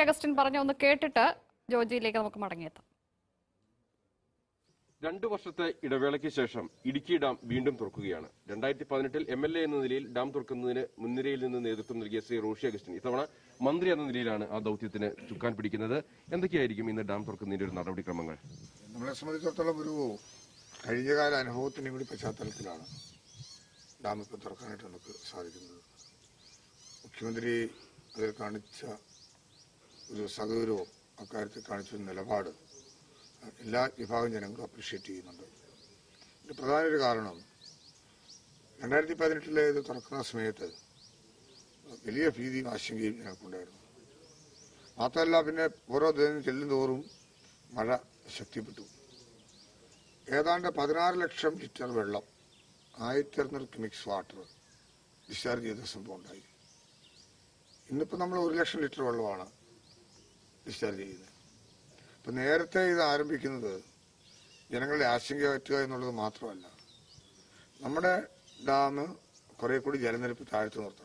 Augustine പറഞ്ഞ ഒന്ന് കേട്ടിട്ട് ജോജിയിലേക്ക് നമുക്ക് മടങ്ങിയെത്താം രണ്ടു വർഷത്തെ ഇടവേളയ്ക്ക് ശേഷം ഇടുക്കി ഡാം വീണ്ടും തുറക്കുകയാണ് രണ്ടായിരത്തി പതിനെട്ടിൽ എം എൽ എ എന്ന നിലയിൽ ഡാം തുറക്കുന്നതിന് മുൻനിരയിൽ നിന്ന് നേതൃത്വം നൽകിയ ശ്രീ റോഷി അഗസ്റ്റിൻ ഇത്തവണ മന്ത്രി എന്ന നിലയിലാണ് ആ ദൌത്യത്തിന് ചുക്കാൻ പിടിക്കുന്നത് എന്തൊക്കെയായിരിക്കും ഇന്ന് ഡാം തുറക്കുന്നതിന്റെ ഒരു നടപടിക്രമങ്ങൾ നമ്മളെ സംബന്ധിച്ചിടത്തോളം ഒരു കഴിഞ്ഞകാല അനുഭവത്തിന്റെ കൂടി പശ്ചാത്തലത്തിലാണ് ഡാം ഇപ്പം തുറക്കാനായിട്ട് നമുക്ക് സാധിക്കുന്നത് മുഖ്യമന്ത്രി അതിൽ കാണിച്ച ഒരു സഹകരവും അക്കാര്യത്തിൽ കാണിച്ച ഒരു നിലപാട് എല്ലാ വിഭാഗം ജനങ്ങളും അപ്രീഷിയേറ്റ് ചെയ്യുന്നുണ്ട് ഇതിന്റെ പ്രധാന ഒരു കാരണം രണ്ടായിരത്തി പതിനെട്ടിലെ ഇത് തുറക്കുന്ന സമയത്ത് വലിയ ഭീതിയും ആശങ്കയും ഞങ്ങൾക്കുണ്ടായിരുന്നു മാത്രമല്ല പിന്നെ ഓരോ ദിനം ചെല്ലുന്തോറും മഴ ശക്തിപ്പെട്ടു ഏതാണ്ട് പതിനാറ് ലക്ഷം ലിറ്റർ വെള്ളം ആയിരത്തി അറുന്നൂറ് ക്യൂമിക്സ് വാട്ടർ ഡിസ്ചാർജ് ചെയ്ത സംഭവം ഉണ്ടായി ഇന്നിപ്പോൾ നമ്മൾ ഒരു ലക്ഷം ലിറ്റർ വെള്ളമാണ് ഡിസ്ചാർജ് ചെയ്യുന്നത് ഇപ്പം നേരത്തെ ഇത് ആരംഭിക്കുന്നത് ജനങ്ങളുടെ ആശങ്ക പറ്റുക എന്നുള്ളത് മാത്രമല്ല നമ്മുടെ ഡാം കുറെ കൂടി ജലനിരപ്പ് താഴ്ത്തു നിർത്തണം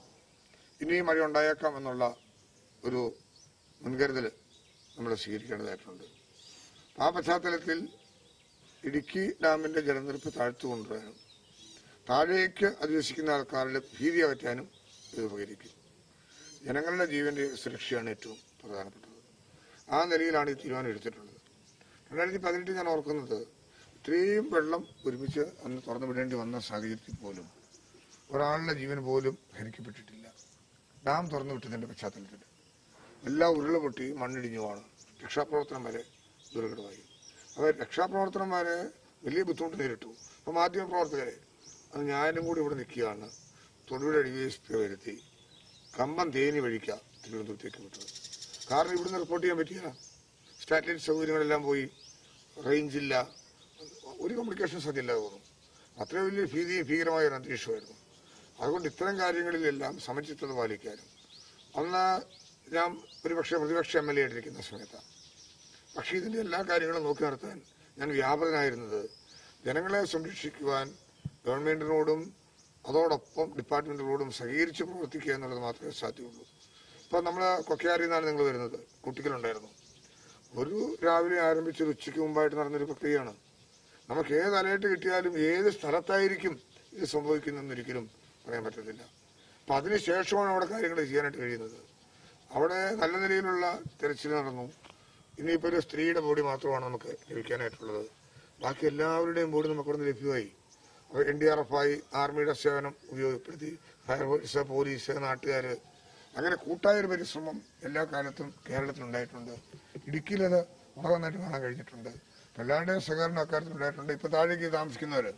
ഇനിയും മഴ ഉണ്ടായേക്കാം എന്നുള്ള ഒരു മുൻകരുതൽ നമ്മൾ സ്വീകരിക്കേണ്ടതായിട്ടുണ്ട് ആ പശ്ചാത്തലത്തിൽ ഇടുക്കി ഡാമിന്റെ ജലനിരപ്പ് താഴ്ത്തു കൊണ്ടുവരാനും താഴേക്ക് അധിവസിക്കുന്ന ആൾക്കാരുടെ ഭീതി അകറ്റാനും ഇത് ഉപകരിക്കും ജനങ്ങളുടെ ജീവന്റെ സുരക്ഷയാണ് ഏറ്റവും പ്രധാനപ്പെട്ടത് ആ നിലയിലാണ് ഈ തീരുമാനം എടുത്തിട്ടുള്ളത് രണ്ടായിരത്തി പതിനെട്ട് ഞാൻ ഓർക്കുന്നത് ഇത്രയും വെള്ളം ഒരുമിച്ച് അന്ന് തുറന്നു വിടേണ്ടി വന്ന സാഹചര്യത്തിൽ പോലും ഒരാളുടെ ജീവൻ പോലും ഹരിക്കപ്പെട്ടിട്ടില്ല ഡാം തുറന്നു വിട്ടതിന്റെ പശ്ചാത്തലത്തിൽ എല്ലാ ഉരുള പൊട്ടി മണ്ണിടിഞ്ഞുമാണ് രക്ഷാപ്രവർത്തനം വരെ ദുർഘടമായി അവർ രക്ഷാപ്രവർത്തനം വരെ വലിയ ബുദ്ധിമുട്ട് നേരിട്ടു അപ്പൊ മാധ്യമ പ്രവർത്തകരെ അത് ഞാനും കൂടി ഇവിടെ നിൽക്കുകയാണ് തൊടുപുഴ ഡി എസ് പി വരുത്തി കമ്പം തേനി വഴിക്ക തിരുവനന്തപുരത്തേക്ക് വിട്ടത് കാരണം ഇവിടുന്ന് റിപ്പോർട്ട് ചെയ്യാൻ പറ്റില്ല സാറ്റലൈറ്റ് സൗകര്യങ്ങളെല്ലാം പോയി റേഞ്ചില്ല ഒരു കമ്മ്യൂണിക്കേഷൻ സാധ്യമില്ലാതെ തോന്നും അത്രയും വലിയ ഭീതിയും ഭീകരമായ ഒരു അന്തരീക്ഷമായിരുന്നു അതുകൊണ്ട് ഇത്തരം കാര്യങ്ങളിലെല്ലാം സമചിത്തത പാലിക്കാനും അന്ന് ഞാൻ ഒരു പക്ഷേ പ്രതിപക്ഷ എം എൽ എ ആയിട്ടിരിക്കുന്ന സമയത്താണ് പക്ഷേ ഇതിന്റെ എല്ലാ കാര്യങ്ങളും നോക്കി നടത്താൻ ഞാൻ വ്യാപകനായിരുന്നത് ജനങ്ങളെ സംരക്ഷിക്കുവാൻ ഗവൺമെന്റിനോടും അതോടൊപ്പം ഡിപ്പാർട്ട്മെന്റുകളോടും സഹകരിച്ച് പ്രവർത്തിക്കുക എന്നുള്ളത് മാത്രമേ സാധ്യമുള്ളൂ ഇപ്പൊ നമ്മൾ കൊക്കയാറിൽ നിന്നാണ് നിങ്ങൾ വരുന്നത് കുട്ടികളുണ്ടായിരുന്നു ഒരു രാവിലെ ആരംഭിച്ച് ഒരു ഉച്ചയ്ക്ക് മുമ്പായിട്ട് നടന്നൊരു പ്രക്രിയയാണ് നമുക്ക് ഏത് അലേർട്ട് കിട്ടിയാലും ഏത് സ്ഥലത്തായിരിക്കും ഇത് സംഭവിക്കുന്നതെന്ന് ഒരിക്കലും പറയാൻ പറ്റത്തില്ല അപ്പൊ അതിനുശേഷമാണ് അവിടെ കാര്യങ്ങൾ ചെയ്യാനായിട്ട് കഴിയുന്നത് അവിടെ നല്ല നിലയിലുള്ള തെരച്ചിൽ നടന്നു ഇനിയിപ്പോ ഒരു സ്ത്രീയുടെ ബോഡി മാത്രമാണ് നമുക്ക് ലഭിക്കാനായിട്ടുള്ളത് ബാക്കി എല്ലാവരുടെയും ബോഡി നമുക്ക് അവിടെ ലഭ്യമായി അപ്പോൾ എൻ ഡി ആർ എഫ് ആയി ആർമിയുടെ സേവനം ഉപയോഗപ്പെടുത്തി ഫയർഫോഴ്സ് പോലീസ് നാട്ടുകാര് അങ്ങനെ കൂട്ടായ ഒരു പരിശ്രമം എല്ലാ കാലത്തും കേരളത്തിൽ ഉണ്ടായിട്ടുണ്ട് ഇടുക്കിയിൽ അത് വളരെ നന്നായിട്ട് കാണാൻ കഴിഞ്ഞിട്ടുണ്ട് എല്ലാവരുടെയും സഹകരണം അക്കാര്യത്തിൽ ഉണ്ടായിട്ടുണ്ട് ഇപ്പൊ താഴേക്ക് താമസിക്കുന്നവര്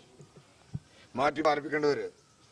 മാറ്റി പാർപ്പിക്കേണ്ടവര്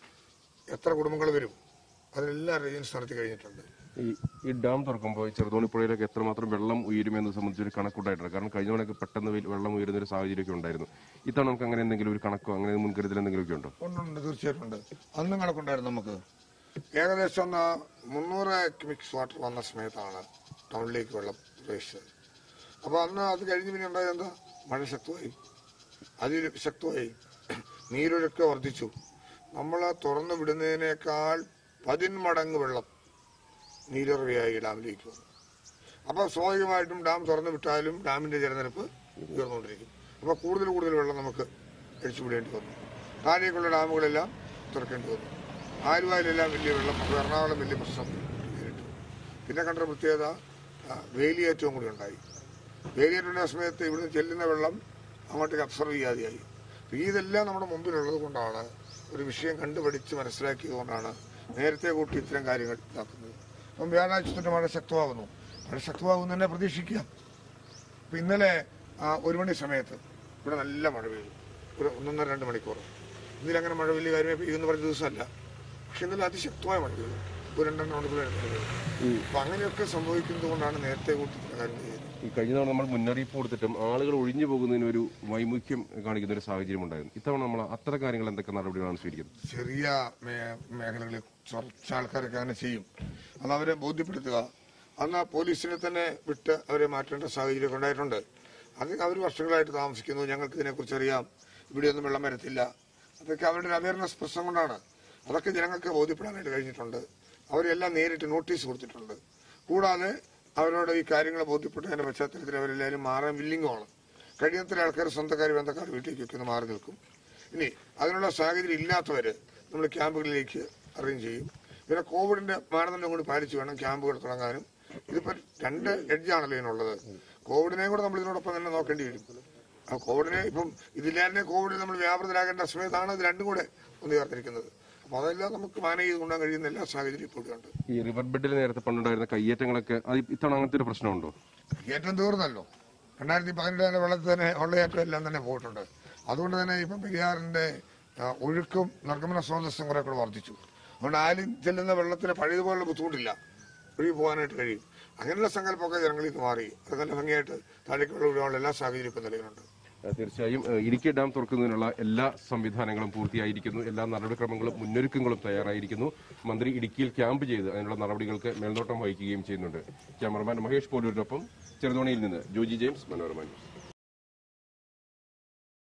എത്ര കുടുംബങ്ങൾ വരും അതിലെല്ലാം അറേഞ്ച് നടത്തി കഴിഞ്ഞിട്ടുണ്ട് ഈ ഈ ഡാം തുറക്കുമ്പോൾ ഈ ചെറുതോണി പുഴയിലൊക്കെ എത്രമാത്രം വെള്ളം ഉയരുമെന്ന് സംബന്ധിച്ചൊരു കണക്കുണ്ടായിട്ടുണ്ട് കാരണം കഴിഞ്ഞ തവണയൊക്കെ പെട്ടെന്ന് വെ- വെള്ളം ഉയരുന്ന ഒരു സാഹചര്യമൊക്കെ ഉണ്ടായിരുന്നു ഇത്തവണ നമുക്ക് അങ്ങനെ എന്തെങ്കിലും ഒരു കണക്കോ അങ്ങനെ മുൻകരുതൽ എന്തെങ്കിലുമൊക്കെ ഉണ്ടോ ഉണ്ടുണ്ട് തീർച്ചയായിട്ടും ഉണ്ട് അന്നും കണക്കുണ്ടായിരുന്നു നമുക്ക് ഏകദേശം ഒന്ന് മുന്നൂറ് ക്യൂമിക്സ് വാട്ടർ വന്ന സമയത്താണ് ടൗണിലേക്ക് വെള്ളം പ്രവേശിച്ചത് അപ്പൊ അന്ന് അത് കഴിഞ്ഞ് പിന്നെ ഉണ്ടായത് എന്താ മഴ ശക്തമായി അതിൽ ശക്തമായി നീരൊഴുക്ക് വർദ്ധിച്ചു നമ്മൾ തുറന്നു വിടുന്നതിനേക്കാൾ പതിന്മടങ്ങ് വെള്ളം നീരിറവിയായി ഡാമിലേക്ക് വന്നു അപ്പൊ സ്വാഭാവികമായിട്ടും ഡാം തുറന്നു വിട്ടാലും ഡാമിന്റെ ജലനിരപ്പ് ഉയർന്നുകൊണ്ടിരിക്കും അപ്പൊ കൂടുതൽ കൂടുതൽ വെള്ളം നമുക്ക് അഴിച്ചുവിടേണ്ടി വന്നു താഴേക്കുള്ള ഡാമുകളെല്ലാം തുറക്കേണ്ടി വന്നു ആലുവായിലെല്ലാം വലിയ വെള്ളം അപ്പൊ എറണാകുളം വലിയ പ്രശ്നം നേരിട്ടു പിന്നെ കണ്ട പ്രത്യേകത ആ, വേലിയേറ്റവും കൂടി ഉണ്ടായി വേലിയേറ്റുള്ള സമയത്ത് ഇവിടുന്ന് ചെല്ലുന്ന വെള്ളം അങ്ങോട്ടേക്ക് അബ്സർവ് ചെയ്യാതെയായി അപ്പൊ ഇതെല്ലാം നമ്മുടെ മുമ്പിലുള്ളത് കൊണ്ടാണ് ഒരു വിഷയം കണ്ടുപഠിച്ച് മനസ്സിലാക്കിയത് കൊണ്ടാണ് നേരത്തെ കൂട്ടി ഇത്തരം കാര്യങ്ങൾ ഇതാക്കുന്നത് അപ്പം വ്യാഴാഴ്ച തൊട്ട് മഴ ശക്തമാകുന്നു മഴ ശക്തമാകുന്നു തന്നെ പ്രതീക്ഷിക്കാം അപ്പൊ ഇന്നലെ ആ, ഒരു മണി സമയത്ത് ഇവിടെ നല്ല മഴ പെയ്തു ഒരു ഒന്നൊന്നര രണ്ട് മണിക്കൂർ ഇന്നലെ അങ്ങനെ മഴ വലിയ കാര്യമായി പെയ്യുന്ന പറഞ്ഞ ദിവസമല്ല പക്ഷെ ഇന്നലെ അതിശക്തമായ മഴ പെയ്തു ഒരു രണ്ടെണ്ണം മണിക്കൂർ അപ്പൊ അങ്ങനെയൊക്കെ സംഭവിക്കുന്നത് കൊണ്ടാണ് നേരത്തെ കൂട്ടി ഇത്തരം കാര്യങ്ങൾ ചെയ്യുന്നത് ഈ കഴിഞ്ഞ തവണ നമ്മൾ മുന്നറിയിപ്പ് കൊടുത്തിട്ടും ആളുകൾ ഒഴിഞ്ഞു പോകുന്നതിന് ഒരു വൈമുഖ്യം കാണിക്കുന്ന ഒരു സാഹചര്യം ഉണ്ടായിരുന്നു ഇത്തവണ നമ്മൾ അത്തരം കാര്യങ്ങൾ എന്തൊക്കെ നടപടികളാണ് സ്വീകരിക്കുന്നത് ചെറിയ മേ- മേഖലകളിൽ കുറച്ച് ആൾക്കാരൊക്കെ അങ്ങനെ ചെയ്യും അത് അവരെ ബോധ്യപ്പെടുത്തുക അന്ന് പോലീസിനെ തന്നെ വിട്ട് അവരെ മാറ്റേണ്ട സാഹചര്യം ഉണ്ടായിട്ടുണ്ട് അത് അവർ വർഷങ്ങളായിട്ട് താമസിക്കുന്നു ഞങ്ങൾക്ക് ഇതിനെക്കുറിച്ച് അറിയാം ഇവിടെയൊന്നും വെള്ളം വരത്തില്ല അതൊക്കെ അവരുടെ ഒരു അവയർനെസ് പ്രശ്നം കൊണ്ടാണ് അതൊക്കെ ജനങ്ങൾക്ക് ബോധ്യപ്പെടാനായിട്ട് കഴിഞ്ഞിട്ടുണ്ട് അവരെല്ലാം നേരിട്ട് നോട്ടീസ് കൊടുത്തിട്ടുണ്ട് കൂടാതെ അവരോട് ഈ കാര്യങ്ങൾ ബോധ്യപ്പെട്ടതിന്റെ പശ്ചാത്തലത്തിൽ അവരെല്ലാവരും മാറാൻ വില്ലിങ്ങുമാണ് കഴിയുന്നത്ര ആൾക്കാർ സ്വന്തക്കാർ ബന്ധക്കാർ വീട്ടിലേക്കൊക്കെ ഒന്ന് മാറി നിൽക്കും ഇനി അതിനുള്ള സാഹചര്യം ഇല്ലാത്തവര് നമ്മൾ ക്യാമ്പുകളിലേക്ക് അറേഞ്ച് ചെയ്യും പിന്നെ കോവിഡിന്റെ മാനദണ്ഡം കൂടി പാലിച്ച് വേണം ക്യാമ്പുകൾ തുടങ്ങാനും ഇതിപ്പോ രണ്ട് എഡ്ജാണല്ലോ ഇതിനുള്ളത് കോവിഡിനെ കൂടെ നമ്മൾ ഇതിനോടൊപ്പം തന്നെ നോക്കേണ്ടി വരും ആ കോവിഡിനെ ഇപ്പം ഇതില്ലാതെ കോവിഡിൽ നമ്മൾ വ്യാപൃതരാകേണ്ട സമയത്താണ് ഇത് രണ്ടും കൂടെ ഒന്ന് ചേർത്തിരിക്കുന്നത് അപ്പൊ അതെല്ലാം നമുക്ക് മാനേജ് ചെയ്ത് കൊണ്ടുപോകാൻ കഴിയുന്ന എല്ലാ സാഹചര്യം ഇപ്പോൾ ഉണ്ട് ഈ റിവർ ബെഡിൽ നേരത്തെ പണ്ടുണ്ടായിരുന്ന കയ്യേറ്റങ്ങളൊക്കെ അത് ഇത്തവണ അങ്ങനത്തെ ഒരു പ്രശ്നമുണ്ടോ ഏറ്റവും തീർന്നല്ലോ രണ്ടായിരത്തി പതിനെട്ടിലെ വെള്ളത്തിൽ തന്നെ വെള്ളയേറ്റം എല്ലാം തന്നെ പോയിട്ടുണ്ട് അതുകൊണ്ട് തന്നെ ഇപ്പം പെരിയാറിന്റെ ആ, ഒഴുക്കും നിർഗമന സ്രോതസ്സും കുറെ കൂടെ വർദ്ധിച്ചു അതുകൊണ്ട് ആരും ചെല്ലുന്ന വെള്ളത്തിന് പഴയതുപോലുള്ള ബുദ്ധിമുട്ടില്ല ഒഴുകി പോകാനായിട്ട് കഴിയും അങ്ങനെയുള്ള സങ്കല്പമൊക്കെ ജനങ്ങളിൽ നിന്ന് മാറി അത് നല്ല ഭംഗിയായിട്ട് താഴേക്ക് വെള്ളം ഒഴുകാനുള്ള എല്ലാ സാഹചര്യവും ഇപ്പം നിലവിലുണ്ട് ആ, തീർച്ചയായും ഏഹ്, ഇടുക്കി ഡാം തുറക്കുന്നതിനുള്ള എല്ലാ സംവിധാനങ്ങളും പൂർത്തിയായിരിക്കുന്നു എല്ലാ നടപടിക്രമങ്ങളും മുന്നൊരുക്കങ്ങളും തയ്യാറായിരിക്കുന്നു മന്ത്രി ഇടുക്കിയിൽ ക്യാമ്പ് ചെയ്ത് അതിനുള്ള നടപടികൾക്ക് മേൽനോട്ടം വഹിക്കുകയും ചെയ്യുന്നുണ്ട് ക്യാമറമാൻ മഹേഷ് പോലൂരിനൊപ്പം ചെറുതോണിയിൽ നിന്ന് ജോജി ജെയിംസ് മനോരമ ന്യൂസ്